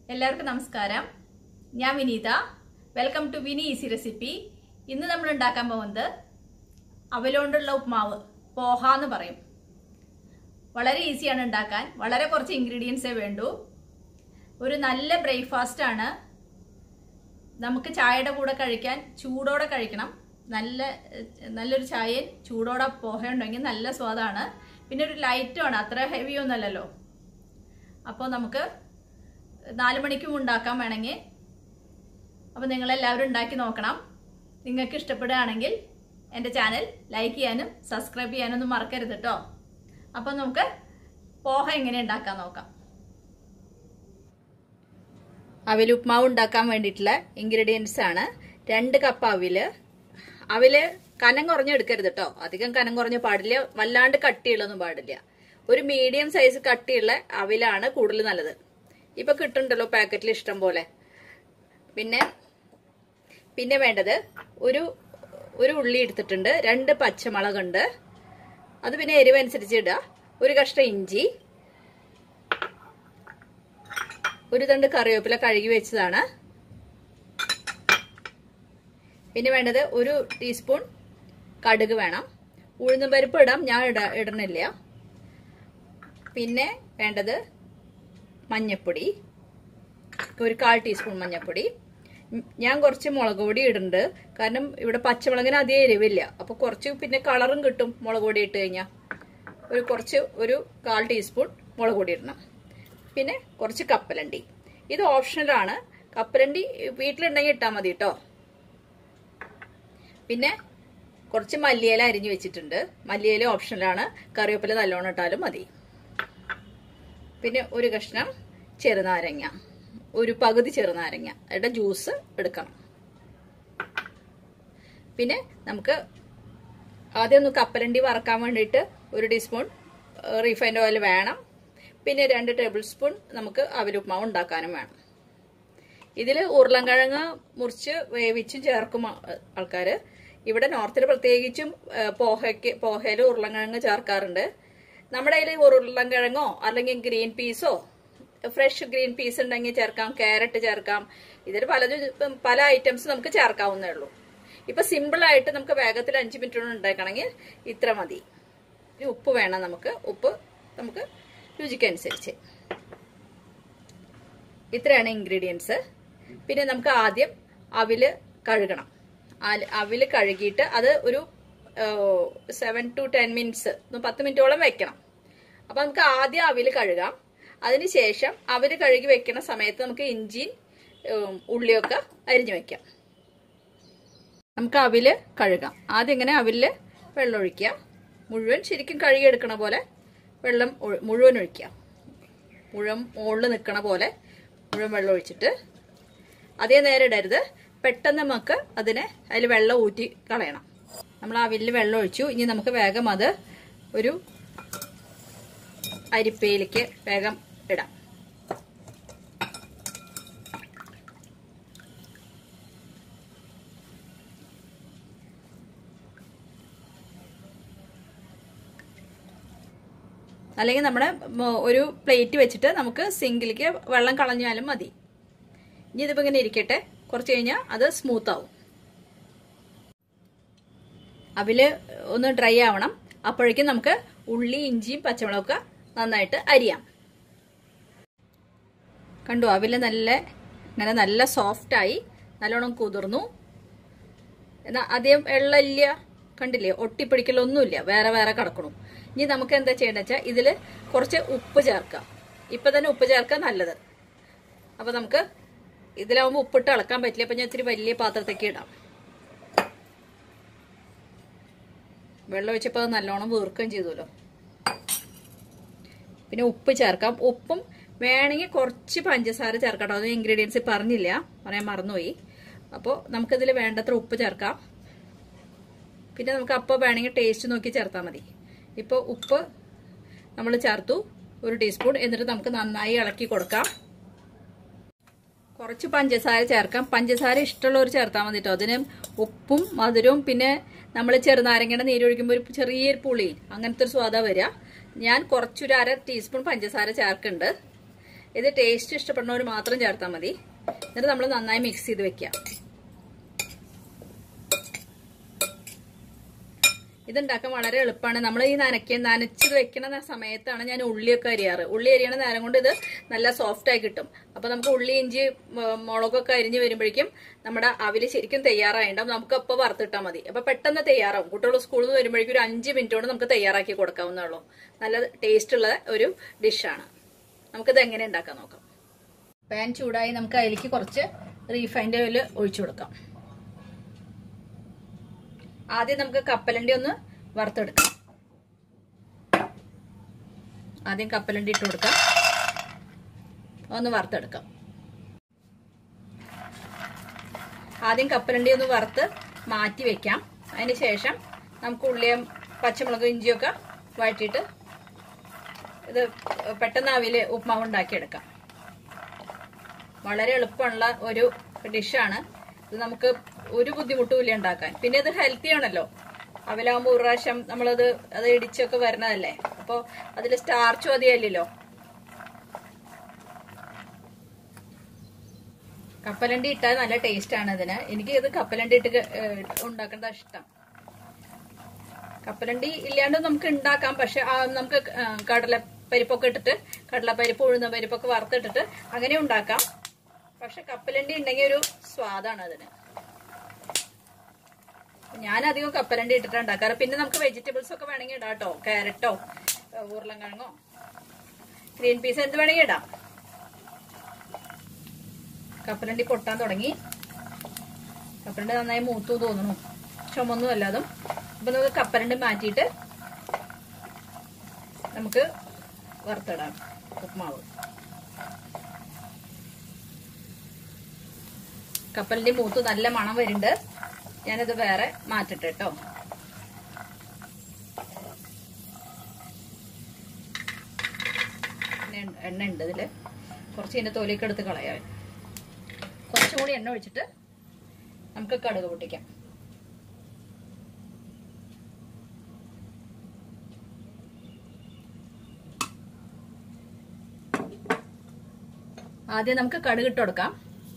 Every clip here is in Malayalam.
എല്ലാവർക്കും നമസ്കാരം ഞാൻ Vineetha welcome to Vini easy recipe ഇന്ന് നമ്മൾ ഉണ്ടാക്കാൻ പോകുന്നത് അവലോണ്ടുള്ള ഉപ്മാവ് പോഹ എന്ന് പറയും വളരെ ഈസിയാണ് ഉണ്ടാക്കാൻ വളരെ കുറച്ച് ഇൻഗ്രീഡിയൻസേ വേണ്ടൂ ഒരു നല്ല ബ്രേക്ക്ഫാസ്റ്റ് ആണ് നമുക്ക് ചായയുടെ കൂടെ കഴിക്കാൻ ചൂടോടെ കഴിക്കണം നല്ല ഏഹ്, നല്ലൊരു ചായയും ചൂടോടെ പോഹ ഉണ്ടെങ്കിൽ നല്ല സ്വാദാണ് പിന്നെ ഒരു ലൈറ്റുമാണ് അത്ര ഹെവി ഒന്നല്ലല്ലോ അപ്പോൾ നമുക്ക് നാല് മണിക്കും ഉണ്ടാക്കാൻ വേണമെങ്കിൽ അപ്പോൾ നിങ്ങളെല്ലാവരും ഉണ്ടാക്കി നോക്കണം നിങ്ങൾക്ക് ഇഷ്ടപ്പെടുകയാണെങ്കിൽ എൻ്റെ ചാനൽ ലൈക്ക് ചെയ്യാനും സബ്സ്ക്രൈബ് ചെയ്യാനൊന്നും മറക്കരുത് കേട്ടോ അപ്പോൾ നമുക്ക് പോഹ എങ്ങനെ ഉണ്ടാക്കാൻ നോക്കാം അവിൽ ഉപ്മാവ് ഉണ്ടാക്കാൻ വേണ്ടിയിട്ടുള്ള ഇൻഗ്രീഡിയൻസ് ആണ് രണ്ട് കപ്പ് അവില് അവില് കനം കുറഞ്ഞെടുക്കരുത് കേട്ടോ അധികം കനം കുറഞ്ഞ പാടില്ല വല്ലാണ്ട് കട്ടിയുള്ളൊന്നും പാടില്ല ഒരു മീഡിയം സൈസ് കട്ടിയുള്ള അവിലാണ് കൂടുതൽ നല്ലത് ഇപ്പൊ കിട്ടുന്നുണ്ടല്ലോ പാക്കറ്റിൽ ഇഷ്ടം പോലെ പിന്നെ പിന്നെ വേണ്ടത് ഒരു ഒരു ഉള്ളി എടുത്തിട്ടുണ്ട് രണ്ട് പച്ചമുളകുണ്ട് അത് പിന്നെ എരിവ് അനുസരിച്ച് ഇടുക ഒരു കഷ്ണം ഇഞ്ചി ഒരു തണ്ട് കറിവേപ്പില കഴുകി വെച്ചതാണ് പിന്നെ വേണ്ടത് ഒരു ടീസ്പൂൺ കടുക് വേണം ഉഴുന്നും പരിപ്പ് ഇടാം ഞാൻ ഇട ഇടണില്ല പിന്നെ വേണ്ടത് മഞ്ഞപ്പൊടി ഒരു കാൽ ടീസ്പൂൺ മഞ്ഞപ്പൊടി ഉം, ഞാൻ കുറച്ച് മുളക് പൊടി ഇടുന്നുണ്ട് കാരണം ഇവിടെ പച്ചമുളകിന് അധികം എരിവില്ല അപ്പൊ കുറച്ച് പിന്നെ കളറും കിട്ടും മുളക് പൊടി ഇട്ട് കഴിഞ്ഞാൽ ഒരു കുറച്ച് ഒരു കാൽ ടീസ്പൂൺ മുളക് പൊടി ഇടണം പിന്നെ കുറച്ച് കപ്പലണ്ടി ഇത് ഓപ്ഷണലാണ് കപ്പലണ്ടി വീട്ടിലുണ്ടെങ്കിൽ ഇട്ടാൽ മതി കേട്ടോ പിന്നെ കുറച്ച് മല്ലിയില അരിഞ്ഞു വെച്ചിട്ടുണ്ട് മല്ലിയില ഓപ്ഷണലാണ് കറിവേപ്പില നല്ലോണം ഇട്ടാലും മതി പിന്നെ ഒരു കഷ്ണം ചെറുനാരങ്ങ ഒരു പകുതി ചെറുനാരങ്ങ അതിന്റെ ജ്യൂസ് എടുക്കണം പിന്നെ നമുക്ക് ആദ്യം ഒന്ന് കപ്പലണ്ടി വറക്കാൻ വേണ്ടിയിട്ട് ഒരു ടീസ്പൂൺ റീഫൈൻഡ് ഓയിൽ വേണം പിന്നെ രണ്ട് ടേബിൾ സ്പൂൺ നമുക്ക് അവലുപ്മാവ് ഉണ്ടാക്കാനും വേണം ഇതിൽ ഉരുളൻകിഴങ്ങ് മുറിച്ച് വേവിച്ചും ചേർക്കും ആൾക്കാർ ഇവിടെ നോർത്തിൽ പ്രത്യേകിച്ചും ഏഹ്, പോഹയ്ക്ക് പോഹയിൽ ഉരുളൻകിഴങ്ങ് ചേർക്കാറുണ്ട് നമ്മുടെ കയ്യിൽ ഉരുളൻകിഴങ്ങോ അല്ലെങ്കിൽ ഗ്രീൻ പീസോ ഫ്രഷ് ഗ്രീൻ പീസ് ഉണ്ടെങ്കിൽ ചേർക്കാം ക്യാരറ്റ് ചേർക്കാം ഇതിൽ പലതും ഇപ്പം പല ഐറ്റംസ് നമുക്ക് ചേർക്കാവുന്നേ ഉള്ളൂ ഇപ്പൊ സിമ്പിൾ ആയിട്ട് നമുക്ക് വേഗത്തിൽ അഞ്ച് മിനിറ്റ് കൊണ്ട് ഉണ്ടാക്കണമെങ്കിൽ ഇത്ര മതി ഇനി ഉപ്പ് വേണം നമുക്ക് ഉപ്പ് നമുക്ക് രുചിക്കനുസരിച്ച് ഇത്രയാണ് ഇൻഗ്രീഡിയൻസ് പിന്നെ നമുക്ക് ആദ്യം അവില് കഴുകണം ആല്- അവില് കഴുകിയിട്ട് അത് ഒരു സെവൻ ടു ടെൻ മിനിറ്റ്സ് പത്ത് മിനിറ്റോളം വെക്കണം അപ്പൊ നമുക്ക് ആദ്യം അവില് കഴുകാം അതിനുശേഷം അവല് കഴുകി വെക്കുന്ന സമയത്ത് നമുക്ക് ഇഞ്ചിയും ഉം, ഉള്ളിയൊക്കെ അരിഞ്ഞു വെക്കാം നമുക്ക് അവില് കഴുകാം ആദ്യം ഇങ്ങനെ അവില് വെള്ളം ഒഴിക്കുക മുഴുവൻ ശരിക്കും കഴുകിയെടുക്കണ പോലെ വെള്ളം ഒഴി- മുഴുവൻ ഒഴിക്കുക മുഴുവൻ മുകളിൽ നിൽക്കണ പോലെ മുഴുവൻ വെള്ളം ഒഴിച്ചിട്ട് അതേ നേരം ഇടരുത് പെട്ടെന്ന് നമുക്ക് അതിനെ അതിൽ വെള്ളം ഊറ്റി കളയണം നമ്മൾ അവിലിൽ വെള്ളം ഒഴിച്ചു ഇനി നമുക്ക് വേഗം അത് ഒരു അരിപ്പയിലേക്ക് വേഗം ഇടാം അല്ലെങ്കിൽ നമ്മുടെ മ- ഒരു പ്ലേറ്റ് വെച്ചിട്ട് നമുക്ക് സിങ്കിലേക്ക് വെള്ളം കളഞ്ഞാലും മതി ഇനി ഇതിപ്പോ ഇങ്ങനെ ഇരിക്കട്ടെ കുറച്ച് കഴിഞ്ഞാൽ അത് സ്മൂത്ത് ആവും അവില് ഒന്ന് ഡ്രൈ ആവണം അപ്പോഴേക്കും നമുക്ക് ഉള്ളി ഇഞ്ചിയും പച്ചമുളകൊക്കെ നന്നായിട്ട് അരിയാം കണ്ടു അവില് നല്ല ഇങ്ങനെ നല്ല സോഫ്റ്റായി നല്ലോണം കുതിർന്നു എന്നാ അധികം വെള്ളമില്ല കണ്ടില്ലേ ഒട്ടിപ്പിടിക്കലൊന്നുമില്ല വേറെ വേറെ കിടക്കണു ഇനി നമുക്ക് എന്താ ചെയ്യേണ്ടത് വെച്ചാൽ ഇതിൽ കുറച്ച് ഉപ്പ് ചേർക്കാം ഇപ്പൊ തന്നെ ഉപ്പ് ചേർക്കാൻ നല്ലത് അപ്പൊ നമുക്ക് ഇതിലാവുമ്പോൾ ഉപ്പിട്ട് ഇളക്കാൻ പറ്റില്ല അപ്പൊ ഞാൻ ഇത്തിരി വലിയ പാത്രത്തേക്ക് ഇടാം വെള്ളം ഒഴിച്ചപ്പോൾ അത് നല്ലോണം വീർക്കുകയും ചെയ്തുല്ലോ പിന്നെ ഉപ്പ് ചേർക്കാം ഉപ്പും വേണമെങ്കിൽ കുറച്ച് പഞ്ചസാര ചേർക്കാം കേട്ടോ അത് ഇൻഗ്രീഡിയൻസ് പറഞ്ഞില്ല പറയാൻ മറന്നുപോയി അപ്പോൾ നമുക്കിതിൽ വേണ്ടത്ര ഉപ്പ് ചേർക്കാം പിന്നെ നമുക്ക് അപ്പോൾ വേണമെങ്കിൽ ടേസ്റ്റ് നോക്കി ചേർത്താൽ മതി ഇപ്പോൾ ഉപ്പ് നമ്മൾ ചേർത്തു ഒരു ടീസ്പൂൺ എന്നിട്ട് നമുക്ക് നന്നായി ഇളക്കി കൊടുക്കാം കുറച്ച് പഞ്ചസാര ചേർക്കാം പഞ്ചസാര ഇഷ്ടമുള്ളവർ ചേർത്താൽ മതി കേട്ടോ അതിന് ഉപ്പും മധുരവും പിന്നെ നമ്മൾ ചെറുനാരങ്ങയുടെ നീരൊഴിക്കുമ്പോൾ ഒരു ചെറിയൊരു പുളി അങ്ങനത്തെ ഒരു സ്വാദ വരിക ഞാൻ കുറച്ചൊരു അര ടീസ്പൂൺ പഞ്ചസാര ചേർക്കുന്നുണ്ട് ഇത് ടേസ്റ്റ് ഇഷ്ടപ്പെടുന്നവർ മാത്രം ചേർത്താൽ മതി എന്നിട്ട് നമ്മൾ നന്നായി മിക്സ് ചെയ്ത് വെക്കാം ഇതുണ്ടാക്കാൻ വളരെ എളുപ്പമാണ് നമ്മൾ ഈ നനയ്ക്ക നനച്ചത് വെക്കുന്ന സമയത്താണ് ഞാൻ ഉള്ളിയൊക്കെ അരിയാറ് ഉള്ളി അരിയണ നേരം കൊണ്ട് ഇത് നല്ല സോഫ്റ്റ് ആയി കിട്ടും അപ്പൊ നമുക്ക് ഉള്ളി ഇഞ്ചി മ- മുളകൊക്കെ അരിഞ്ഞ് വരുമ്പോഴേക്കും നമ്മുടെ അവില് ശരിക്കും തയ്യാറായിട്ടുണ്ടാവും നമുക്ക് അപ്പോൾ വറുത്തിട്ടാൽ മതി അപ്പൊ പെട്ടെന്ന് തയ്യാറാവും കുട്ടികൾ സ്കൂളിൽ നിന്ന് വരുമ്പോഴേക്കും ഒരു അഞ്ച് മിനിറ്റ് കൊണ്ട് നമുക്ക് തയ്യാറാക്കി കൊടുക്കാവുന്നതുള്ളൂ നല്ല ടേസ്റ്റ് ഉള്ള ഒരു ഡിഷാണ് നമുക്കിത് എങ്ങനെ ഉണ്ടാക്കാൻ നോക്കാം പാൻ ചൂടായി നമുക്ക് അതിലേക്ക് കുറച്ച് റീഫൈൻഡ് ഓയിൽ ഒഴിച്ചു കൊടുക്കാം ആദ്യം നമുക്ക് കപ്പലണ്ടി ഒന്ന് വറുത്തെടുക്കാം ആദ്യം കപ്പലണ്ടി ഇട്ട് കൊടുക്കാം ഒന്ന് വറുത്തെടുക്കാം ആദ്യം കപ്പലണ്ടി ഒന്ന് വറുത്ത് മാറ്റി വെക്കാം അതിന് ശേഷം നമുക്ക് ഉള്ളിയും പച്ചമുളകും ഇഞ്ചിയൊക്കെ വഴറ്റിയിട്ട് ഇത് പെട്ടെന്ന് അവില് ഉപ്മാവ് ഉണ്ടാക്കിയെടുക്കാം വളരെ എളുപ്പമുള്ള ഒരു ഡിഷാണ് ഇത് നമുക്ക് ഒരു ബുദ്ധിമുട്ടും ഇല്ല ഉണ്ടാക്കാൻ പിന്നെ ഇത് ഹെൽത്തി ആണല്ലോ അവലാകുമ്പോൾ ഒരു പ്രാവശ്യം നമ്മളത് അത് ഇടിച്ചൊക്കെ വരണതല്ലേ അപ്പോൾ അതിൽ സ്റ്റാർച്ചും അധികമല്ലല്ലോ കപ്പലണ്ടി ഇട്ടാൽ നല്ല ടേസ്റ്റ് ആണ് ഇതിന് എനിക്ക് ഇത് കപ്പലണ്ടി ഇട്ട് ഏഹ്, ഉണ്ടാക്കുന്നത് ഇഷ്ടം കപ്പലണ്ടി ഇല്ലാണ്ട് നമുക്ക് ഉണ്ടാക്കാം പക്ഷെ ആ, നമുക്ക് ഏഹ്, കടലപ്പരിപ്പൊക്കെ ഇട്ടിട്ട് കടലപ്പരിപ്പ് ഉഴുന്ന പരിപ്പൊക്കെ വറുത്തിട്ടിട്ട് അങ്ങനെ ഉണ്ടാക്കാം പക്ഷെ കപ്പലണ്ടി ഉണ്ടെങ്കിൽ ഒരു സ്വാദാണ് അതിന് ഞാൻ അധികം കപ്പലണ്ടി ഇട്ടിട്ട് ഉണ്ടാക്കാറ് പിന്നെ നമുക്ക് വെജിറ്റബിൾസ് ഒക്കെ വേണമെങ്കിൽ ഇടാം കേട്ടോ ക്യാരറ്റോ ഏഹ്, ഉരുളൻകിഴങ്ങോ ഗ്രീൻ പീസ് എന്ത് വേണമെങ്കിൽ ഇടാം കപ്പലണ്ടി പൊട്ടാൻ തുടങ്ങി കപ്പലണ്ടി നന്നായി മൂത്തു തോന്നുന്നു ചുമന്നും അല്ലാതും അപ്പൊ നമുക്ക് കപ്പലണ്ടി മാറ്റിയിട്ട് നമുക്ക് വറുത്തിടാം ഉപ്മാവ് കപ്പലിന്റെ മൂത്ത് നല്ല മണം വരുന്നുണ്ട് ഞാനിത് വേറെ മാറ്റട്ടെ കേട്ടോ എണ്ണ- എണ്ണ ഉണ്ട് ഇതില് കുറച്ച് ഇതിന്റെ തൊലിയൊക്കെ എടുത്ത് കളയാൻ കുറച്ചും കൂടി എണ്ണ ഒഴിച്ചിട്ട് നമുക്ക് കടുക് പൊട്ടിക്കാം ആദ്യം നമുക്ക് കടുക് ഇട്ട് കൊടുക്കാം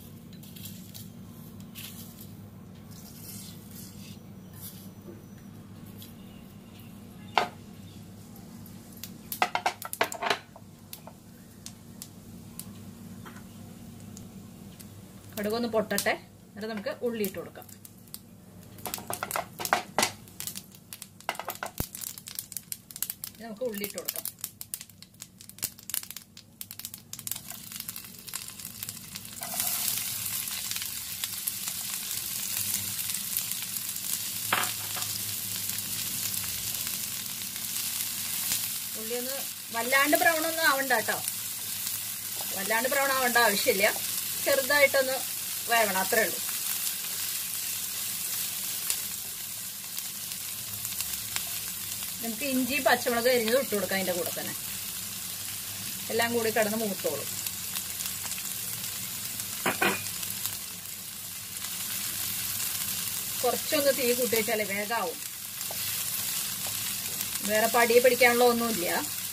കടുകൊന്ന് പൊട്ടട്ടെ എന്നിട്ട് നമുക്ക് ഉള്ളി ഇട്ട് കൊടുക്കാം ഇനി നമുക്ക് ഉള്ളി ഇട്ട് കൊടുക്കാം ഉള്ളി ഒന്ന് വല്ലാണ്ട് ബ്രൗൺ ഒന്നും ആവണ്ട കേട്ടോ വല്ലാണ്ട് ബ്രൗൺ ആവേണ്ട ആവശ്യമില്ല ചെറുതായിട്ടൊന്ന് വേവണം അത്രേ ഉള്ളൂ നമുക്ക് ഇഞ്ചി പച്ചമുളക് അരിഞ്ഞത് ഇട്ട് കൊടുക്കാം അതിന്റെ കൂടെ തന്നെ എല്ലാം കൂടി കിടന്ന് മൂത്തോളും കുറച്ചൊന്ന് തീ കൂട്ടി വെച്ചാലേ വേഗാവും വേറെ പടി പിടിക്കാനുള്ള ഒന്നുമില്ല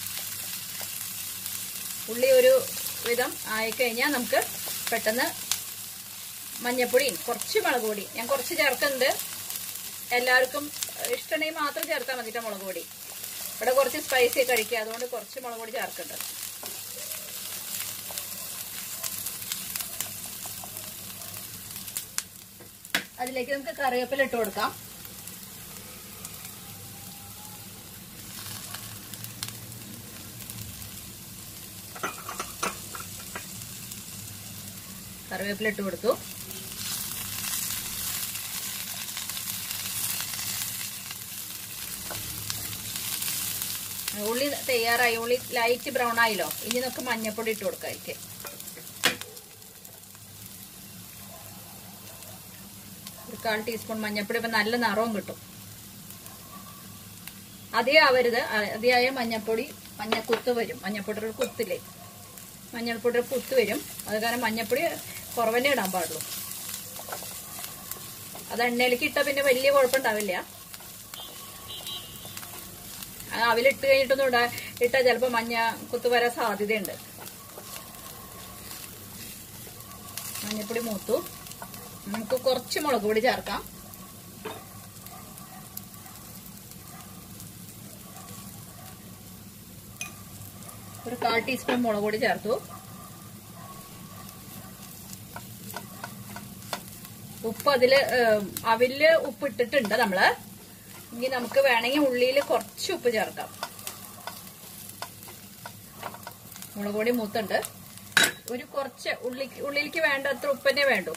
ഉള്ളി ഒരു വിധം ആയിക്കഴിഞ്ഞാൽ നമുക്ക് പെട്ടെന്ന് മഞ്ഞപ്പൊടിയും കുറച്ച് മുളക് പൊടി ഞാൻ കുറച്ച് ചേർക്കുന്നുണ്ട് എല്ലാവർക്കും ഇഷ്ടമുണ്ടെങ്കിൽ മാത്രം ചേർത്താൽ മതി ട്ടോ മുളക് പൊടി ഇവിടെ കുറച്ച് സ്പൈസി കഴിക്കുക അതുകൊണ്ട് കുറച്ച് മുളക് പൊടി ചേർക്കുന്നുണ്ട് അതിലേക്ക് നമുക്ക് കറിവേപ്പില ഇട്ട് കൊടുക്കാം കറിവേപ്പില ഇട്ട് കൊടുത്തു ഉള്ളി തയ്യാറായി ഉള്ളി ലൈറ്റ് ബ്രൗൺ ആയില്ലോ ഇനി നമുക്ക് മഞ്ഞപ്പൊടി ഇട്ട് കൊടുക്കാം അതിലേക്ക് ഒരു കാൽ ടീസ്പൂൺ മഞ്ഞപ്പൊടി ഇപ്പൊ നല്ല നിറവും കിട്ടും അധികം ആവരുത് അ- അതിയായ മഞ്ഞപ്പൊടി മഞ്ഞക്കുത്ത് വരും മഞ്ഞപ്പൊടിയുടെ ഒരു കുത്തില്ലേ മഞ്ഞൾപ്പൊടിയുടെ കുത്ത് വരും അത് കാരണം മഞ്ഞപ്പൊടി കുറവന്നെ ഇടാൻ പാടുള്ളൂ അത് എണ്ണയിലേക്ക് ഇട്ടാൽ പിന്നെ വലിയ കുഴപ്പമുണ്ടാവില്ല അത് അവിലിട്ട് കഴിഞ്ഞിട്ടൊന്നും ഇടാ ഇട്ടാൽ ചിലപ്പോൾ മഞ്ഞ കുത്ത് വരാൻ സാധ്യതയുണ്ട് മഞ്ഞപ്പൊടി മൂത്തു നമുക്ക് കുറച്ച് മുളക് പൊടി ചേർക്കാം ഒരു കാൽ ടീസ്പൂൺ മുളക് പൊടി ചേർത്തു ഉപ്പ് അതില് അവില് ഉപ്പ് ഇട്ടിട്ടുണ്ട് നമ്മള് ഇനി നമുക്ക് വേണമെങ്കിൽ ഉള്ളിയിൽ കുറച്ച് ഉപ്പ് ചേർക്കാം മുളക് പൊടി മൂത്തുണ്ട് ഒരു കുറച്ച് ഉള്ളി ഉള്ളിലേക്ക് വേണ്ട അത്ര ഉപ്പ് തന്നെ വേണ്ടു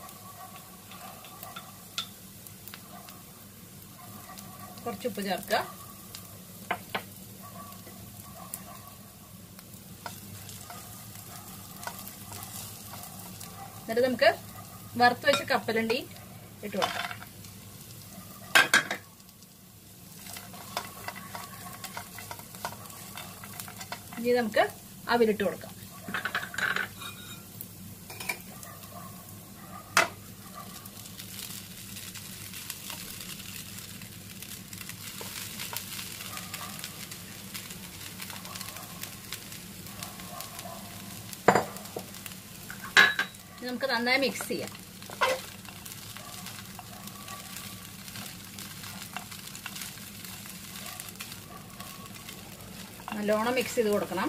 കുറച്ച് ഉപ്പ് ചേർക്കുക എന്നിട്ട് നമുക്ക് വറുത്ത് വെച്ച കപ്പലണ്ടി ഇട്ട് കൊടുക്കാം ഇനി നമുക്ക് അവിലിട്ട് കൊടുക്കാം നമുക്ക് നന്നായി മിക്സ് ചെയ്യാം നല്ലോണം മിക്സ് ചെയ്ത് കൊടുക്കണം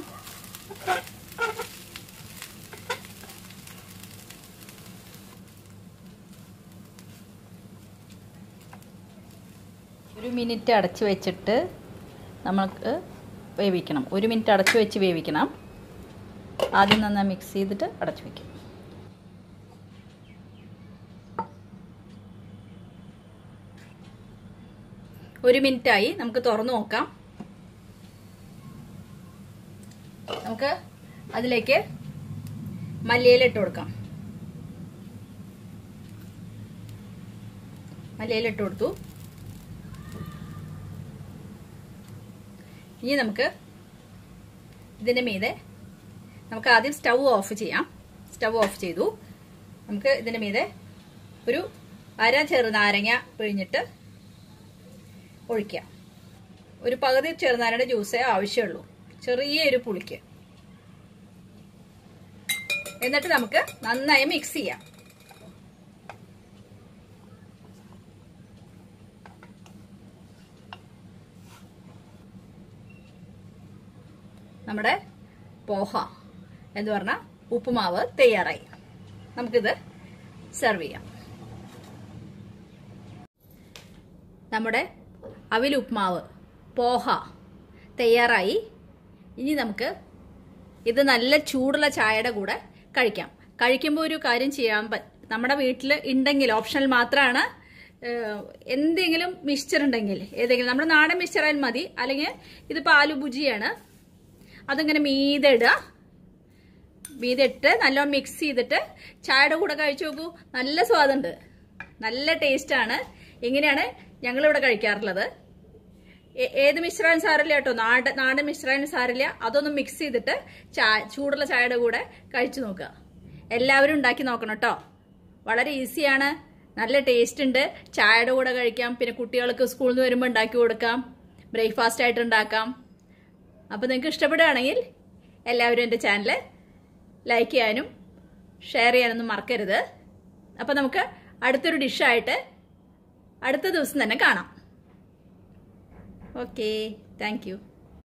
ഒരു മിനിറ്റ് അടച്ചു വെച്ചിട്ട് നമുക്ക് വേവിക്കണം ഒരു മിനിറ്റ് അടച്ചു വെച്ച് വേവിക്കണം ആദ്യം നന്നായി മിക്സ് ചെയ്തിട്ട് അടച്ചു വയ്ക്കും ഒരു മിനിറ്റായി നമുക്ക് തുറന്നു നോക്കാം നമുക്ക് അതിലേക്ക് മല്ലിയില ഇട്ട് കൊടുക്കാം മല്ലിയില ഇട്ട് കൊടുത്തു ഇനി നമുക്ക് ഇതിൻ്റെ മീതെ നമുക്ക് ആദ്യം സ്റ്റൗ ഓഫ് ചെയ്യാം സ്റ്റൗ ഓഫ് ചെയ്തു നമുക്ക് ഇതിൻ്റെ മീതെ ഒരു അര ചെറുനാരങ്ങ പിഴിഞ്ഞിട്ട് ഒഴിക്കുക ഒരു പകുതി ചെറുനാരയുടെ ജ്യൂസേ ആവശ്യമുള്ളൂ ചെറിയൊരു പുളിക്ക് എന്നിട്ട് നമുക്ക് നന്നായി മിക്സ് ചെയ്യാം നമ്മുടെ പോഹ എന്ന് പറഞ്ഞാൽ ഉപ്പുമാവ് തയ്യാറായി നമുക്കിത് സെർവ് ചെയ്യാം നമ്മുടെ അവിൽ ഉപ്മാവ് പോഹ തയ്യാറായി ഇനി നമുക്ക് ഇത് നല്ല ചൂടുള്ള ചായയുടെ കൂടെ കഴിക്കാം കഴിക്കുമ്പോൾ ഒരു കാര്യം ചെയ്യാൻ പറ്റും നമ്മുടെ വീട്ടിൽ ഉണ്ടെങ്കിൽ ഓപ്ഷണൽ മാത്രമാണ് എന്തെങ്കിലും മിക്സ്ചർ ഉണ്ടെങ്കിൽ ഏതെങ്കിലും നമ്മുടെ നാടൻ മിക്സ്ചർ ആയാലും മതി അല്ലെങ്കിൽ ഇതിപ്പോൾ ആലു ഭുജിയാണ് അതിങ്ങനെ മീതെ ഇടുക മീതെ ഇട്ട് നല്ലോണം മിക്സ് ചെയ്തിട്ട് ചായയുടെ കൂടെ കഴിച്ചു നോക്കൂ നല്ല സ്വാദുണ്ട് നല്ല ടേസ്റ്റാണ് ഇങ്ങനെയാണ് ഞങ്ങളിവിടെ കഴിക്കാറുള്ളത് ഏത് മിശ്രാൻ സാരില്ല കേട്ടോ നാട് നാടൻ മിശ്രാൻ സാരില്ല അതൊന്നും മിക്സ് ചെയ്തിട്ട് ചായ ചൂടുള്ള ചായയുടെ കൂടെ കഴിച്ചു നോക്കുക എല്ലാവരും ഉണ്ടാക്കി നോക്കണം കേട്ടോ വളരെ ഈസിയാണ് നല്ല ടേസ്റ്റ് ഉണ്ട് ചായയുടെ കൂടെ കഴിക്കാം പിന്നെ കുട്ടികൾക്ക് സ്കൂളിൽ നിന്ന് വരുമ്പോൾ ഉണ്ടാക്കി കൊടുക്കാം ബ്രേക്ക്ഫാസ്റ്റ് ആയിട്ട് ഉണ്ടാക്കാം അപ്പോൾ നിങ്ങൾക്ക് ഇഷ്ടപ്പെടുകയാണെങ്കിൽ എല്ലാവരും എൻ്റെ ചാനൽ ലൈക്ക് ചെയ്യാനും ഷെയർ ചെയ്യാനൊന്നും മറക്കരുത് അപ്പോൾ നമുക്ക് അടുത്തൊരു ഡിഷായിട്ട് അടുത്ത ദിവസം തന്നെ കാണാം ഓക്കെ താങ്ക് യു